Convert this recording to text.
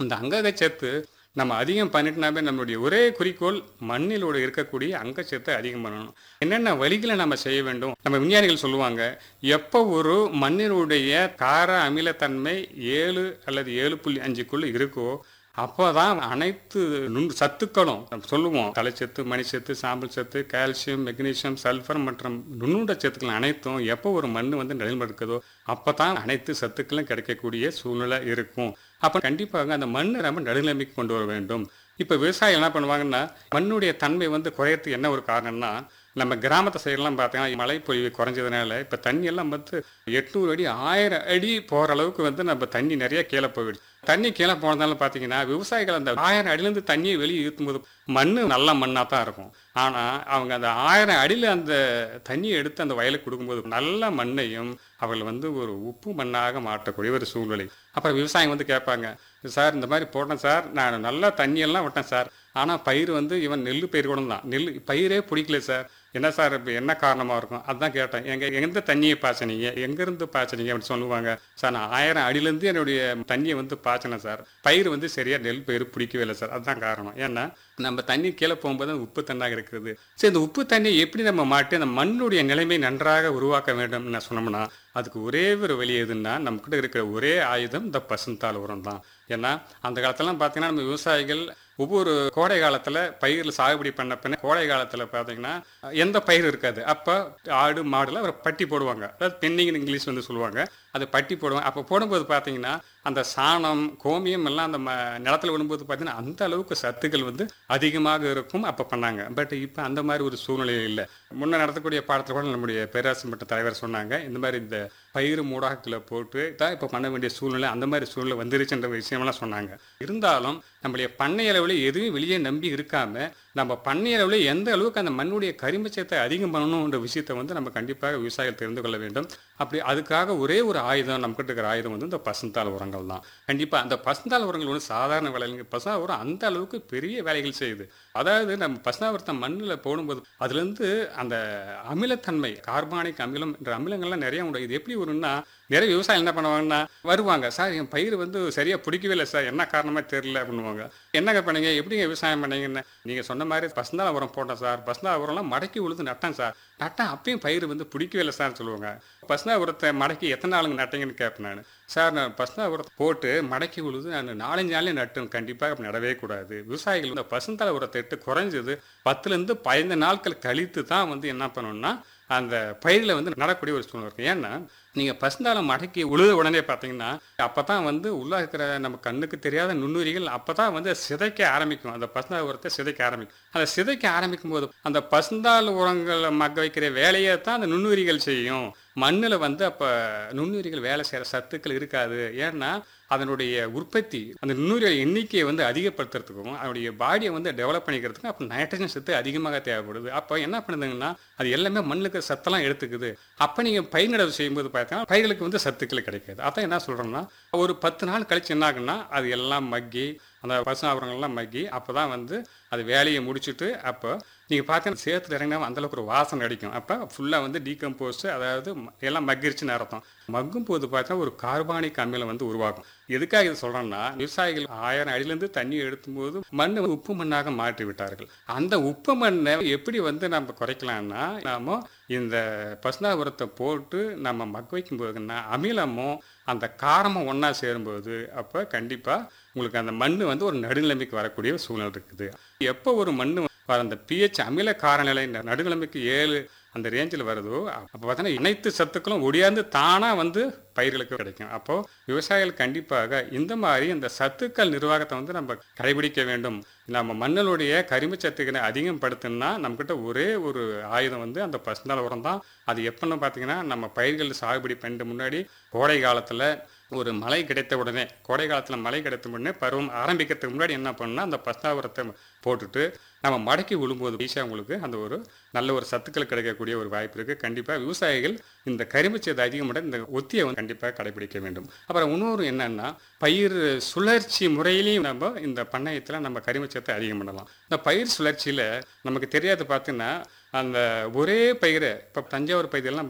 இந்த அங்ககச்சத்து நம்ம அதிகம் பண்ணிட்டோம்னாவே நம்மளுடைய ஒரே குறிக்கோள் மண்ணிலோட இருக்கக்கூடிய அங்கச்சத்தை அதிகம் பண்ணணும் என்னென்ன வழிகளை நம்ம செய்ய வேண்டும் நம்ம விஞ்ஞானிகள் சொல்லுவாங்க எப்போ ஒரு மண்ணினுடைய கார அமிலத்தன்மை ஏழு அல்லது ஏழு புள்ளி அஞ்சுக்குள்ள இருக்கோ அப்போதான் அனைத்து நுண் சத்துக்களும் நம்ம சொல்லுவோம் தலைச்சத்து மணிச்சத்து சாம்பல் சத்து கால்சியம் மெக்னீசியம் சல்ஃபர் மற்றும் நுண்ணுண்ட சத்துக்கள் அனைத்தும் எப்போ ஒரு மண் வந்து நிலைமை இருக்குதோ அப்போ தான் அனைத்து சத்துக்களும் கிடைக்கக்கூடிய சூழ்நிலை இருக்கும் அப்போ கண்டிப்பாக அந்த மண்ணை நம்ம நடுநிலைமைக்கு கொண்டு வர வேண்டும் இப்போ விவசாயம் என்ன பண்ணுவாங்கன்னா மண்ணுடைய தன்மை வந்து குறையறதுக்கு என்ன ஒரு காரணம்னா நம்ம கிராமத்து சைடெல்லாம் பார்த்தீங்கன்னா மழைப்பொழிவு குறைஞ்சதுனால இப்போ தண்ணி எல்லாம் வந்து எட்நூறு அடி ஆயிரம் அடி போகிற அளவுக்கு வந்து நம்ம தண்ணி நிறைய கீழே போயிடுது தண்ணி கீழே போனதால பார்த்தீங்கன்னா விவசாயிகள் அந்த ஆயிரம் அடியிலேருந்து தண்ணியை வெளியே ஊற்றும்போது மண் நல்ல மண்ணாக தான் இருக்கும் ஆனால் அவங்க அந்த ஆயிரம் அடியில் அந்த தண்ணியை எடுத்து அந்த வயலுக்கு கொடுக்கும்போது நல்ல மண்ணையும் அவர்கள் வந்து ஒரு உப்பு மண்ணாக மாற்றக்கூடிய ஒரு சூழ்நிலை அப்புறம் விவசாயம் வந்து கேட்பாங்க சார் இந்த மாதிரி போட்டேன் சார் நான் நல்லா தண்ணியெல்லாம் விட்டேன் சார் ஆனால் பயிர் வந்து இவன் நெல் பயிர் கூட தான் நெல் பயிரே பிடிக்கல சார் என்ன சார் இப்போ என்ன காரணமாக இருக்கும் அதான் கேட்டேன் எங்க எந்த தண்ணியை பாய்ச்சனீங்க எங்கேருந்து பாய்ச்சனீங்க அப்படின்னு சொல்லுவாங்க சார் நான் ஆயிரம் அடியிலேருந்து என்னுடைய தண்ணியை வந்து பாய்ச்சினேன் சார் பயிர் வந்து சரியாக நெல் பயிர் பிடிக்கவே இல்லை சார் அதுதான் காரணம் ஏன்னா நம்ம தண்ணி கீழே போகும்போது அது உப்பு தண்ணாக இருக்குது சரி இந்த உப்பு தண்ணியை எப்படி நம்ம மாட்டி அந்த மண்ணுடைய நிலைமை நன்றாக உருவாக்க வேண்டும் நான் சொன்னோம்னா அதுக்கு ஒரே ஒரு வழி எதுன்னா நம்மக்கிட்ட இருக்கிற ஒரே ஆயுதம் இந்த பசுந்தாள் உரம் தான் ஏன்னா அந்த காலத்துலலாம் பார்த்தீங்கன்னா நம்ம விவசாயிகள் ஒவ்வொரு கோடை காலத்தில் பயிரில் சாகுபடி பண்ண பின்ன கோடை காலத்தில் பார்த்தீங்கன்னா எந்த பயிர் இருக்காது அப்போ ஆடு மாடுல ஒரு பட்டி போடுவாங்க அதாவது பெண்ணிங்னு இங்கிலீஷ் வந்து சொல்லுவாங்க அது பட்டி போடுவாங்க அப்போ போடும்போது பார்த்தீங்கன்னா அந்த சாணம் கோமியம் எல்லாம் அந்த ம நிலத்தில் விடும்போது பார்த்தீங்கன்னா அந்த அளவுக்கு சத்துக்கள் வந்து அதிகமாக இருக்கும் அப்போ பண்ணாங்க பட் இப்போ அந்த மாதிரி ஒரு சூழ்நிலை இல்லை முன்ன நடத்தக்கூடிய பாடத்தில் கூட நம்முடைய பேராசிரியர் மட்ட தலைவர் சொன்னாங்க இந்த மாதிரி இந்த பயிர் மூடாக்கில் போட்டு தான் இப்போ பண்ண வேண்டிய சூழ்நிலை அந்த மாதிரி சூழ்நிலை வந்துருச்சுன்ற விஷயமெல்லாம் சொன்னாங்க இருந்தாலும் நம்மளுடைய பண்ணை அளவில் எதுவும் வெளியே நம்பி இருக்காம நம்ம பண்ணை அளவில் எந்த அளவுக்கு அந்த மண்ணுடைய கரிமச்சத்தை அதிகம் பண்ணணுன்ற விஷயத்தை வந்து நம்ம கண்டிப்பாக விவசாயிகள் தெரிந்து கொள்ள வேண்டும் அப்படி அதுக்காக ஒரே ஒரு ஆயுதம் நம்மகிட்ட இருக்கிற ஆயுதம் வந்து இந்த பசுந்தாள் உரங்கள் தான் கண்டிப்பாக அந்த பசுந்தாள் உரங்கள் வந்து சாதாரண வேலைங்க பசுந்தா உரம் அந்த அளவுக்கு பெரிய வேலைகள் செய்யுது அதாவது நம்ம பசுந்தாவரத்தை மண்ணில் போடும்போது அதுலேருந்து அந்த அமிலத்தன்மை கார்பானிக் அமிலம் என்ற அமிலங்கள்லாம் நிறைய உண்டு இது எப்படி வரும்னா நிறைய விவசாயம் என்ன பண்ணுவாங்கன்னா வருவாங்க சார் என் பயிர் வந்து சரியாக பிடிக்கவே இல்லை சார் என்ன காரணமாக தெரியல அப்படின்னுவாங்க என்னங்க பண்ணீங்க எப்படிங்க விவசாயம் பண்ணீங்கன்னு நீங்கள் சொன்ன மாதிரி பசுந்தா உரம் போட்டேன் சார் பசுந்தா உரம்லாம் மடக்கி உழுது நட்டேன் சார் நட்டேன் அப்பயும் பயிர் வந்து பிடிக்கவே இல்லை சார் சொல்லுவாங்க பசுந்தா உரத்தை மடக்கி எத்தனை நாளுங்க நட்டீங்கன்னு கேட்பேன் நான் சார் நான் பசுந்தா உரத்தை போட்டு மடக்கி உழுது நான் நாலஞ்சு நாளே நட்டு கண்டிப்பாக அப்படி நடவே கூடாது விவசாயிகள் இந்த பசுந்தாள் உரத்தை இட்டு குறைஞ்சது பத்துலேருந்து பதினைந்து நாட்கள் கழித்து தான் வந்து என்ன பண்ணணும்னா அந்த பயிரில் வந்து நடக்கூடிய ஒரு சூழ்நிலை இருக்கும் ஏன்னா நீங்கள் பசுந்தாளை மடக்கி உழுத உடனே பார்த்தீங்கன்னா அப்போ தான் வந்து உள்ளே இருக்கிற நம்ம கண்ணுக்கு தெரியாத நுண்ணுயிரிகள் அப்போ தான் வந்து சிதைக்க ஆரம்பிக்கும் அந்த பசுந்தாள் உரத்தை சிதைக்க ஆரம்பிக்கும் அந்த சிதைக்க ஆரம்பிக்கும் போது அந்த பசுந்தாள் உரங்களை மக்க வைக்கிற வேலையை தான் அந்த நுண்ணுயிரிகள் செய்யும் மண்ணில் வந்து அப்போ நுண்ணுயிரிகள் வேலை செய்கிற சத்துக்கள் இருக்காது ஏன்னா அதனுடைய உற்பத்தி அந்த நுண்ணுயிரிகள் எண்ணிக்கையை வந்து அதிகப்படுத்துறதுக்கும் அதனுடைய பாடியை வந்து டெவலப் பண்ணிக்கிறதுக்கும் அப்போ நைட்ரஜன் சத்து அதிகமாக தேவைப்படுது அப்போ என்ன பண்ணுதுங்கன்னா அது எல்லாமே மண்ணுக்கு சத்தெல்லாம் எடுத்துக்குது அப்போ நீங்கள் பயிர் நடவு செய்யும்போது பார்த்தீங்கன்னா பயிர்களுக்கு வந்து சத்துக்கள் கிடைக்காது அதான் என்ன சொல்கிறோம்னா ஒரு பத்து நாள் கழிச்சு என்ன ஆகுன்னா அது எல்லாம் மக்கி அந்த பசு ஆவரங்கள்லாம் மக்கி அப்போ தான் வந்து அது வேலையை முடிச்சுட்டு அப்போ நீங்கள் பார்த்தீங்கன்னா சேத்துல இறங்கினா அந்தளவுக்கு ஒரு வாசனை அடிக்கும் அப்போ ஃபுல்லாக வந்து டீகம்போஸ்ட் அதாவது ம- எல்லாம் மக்கிருச்சுன்னு அர்த்தம் மக்கும் போது பார்த்தா ஒரு கார்பானிக் அமிலம் வந்து உருவாகும் எதுக்காக இது சொல்கிறேன்னா விவசாயிகள் ஆயிரம் அடியிலேருந்து தண்ணி எடுக்கும்போது மண் உப்பு மண்ணாக மாற்றி விட்டார்கள் அந்த உப்பு மண்ணை எப்படி வந்து நம்ம குறைக்கலாம்னா நாம இந்த பசுனா உரத்தை போட்டு நம்ம மக்க வைக்கும்போதுன்னா அமிலமும் அந்த காரமும் ஒன்றா சேரும்போது அப்போ கண்டிப்பாக உங்களுக்கு அந்த மண் வந்து ஒரு நடுநிலைமைக்கு வரக்கூடிய ஒரு சூழ்நிலை இருக்குது எப்போ ஒரு மண் அந்த பிஹெச் அமில காரநிலை இந்த நடுநிலைமைக்கு ஏழு அந்த ரேஞ்சில் வருதோ அப்போ பார்த்தீங்கன்னா அனைத்து சத்துக்களும் ஒடியாந்து தானாக வந்து பயிர்களுக்கு கிடைக்கும் அப்போது விவசாயிகள் கண்டிப்பாக இந்த மாதிரி இந்த சத்துக்கள் நிர்வாகத்தை வந்து நம்ம கடைபிடிக்க வேண்டும் நம்ம மண்ணினுடைய கரிமச்சத்துக்களை அதிகப்படுத்தணும்னா நம்மக்கிட்ட ஒரே ஒரு ஆயுதம் வந்து அந்த பசுந்தாள் உரம் தான் அது எப்போன்னு பார்த்தீங்கன்னா நம்ம பயிர்கள் சாகுபடி பண்ணிட்டு முன்னாடி கோடை காலத்தில் ஒரு மழை கிடைத்த உடனே கோடை காலத்தில் மழை கிடைத்த உடனே பருவம் ஆரம்பிக்கிறதுக்கு முன்னாடி என்ன பண்ணணும்னா அந்த பஸ்தாவரத்தை போட்டுட்டு நம்ம மடக்கி விழும்போது ஈஸியாக உங்களுக்கு அந்த ஒரு நல்ல ஒரு சத்துக்கள் கிடைக்கக்கூடிய ஒரு வாய்ப்பு இருக்குது கண்டிப்பாக விவசாயிகள் இந்த கரிமச்சத்தை அதிகமாக இந்த ஒத்தியை வந்து கண்டிப்பாக கடைபிடிக்க வேண்டும் அப்புறம் இன்னொரு என்னன்னா பயிர் சுழற்சி முறையிலையும் நம்ம இந்த பண்ணையத்தில் நம்ம கரிமச்சத்தை அதிகம் பண்ணலாம் இந்த பயிர் சுழற்சியில் நமக்கு தெரியாது பார்த்தீங்கன்னா அந்த ஒரே பயிரை இப்போ தஞ்சாவூர் பகுதியெல்லாம்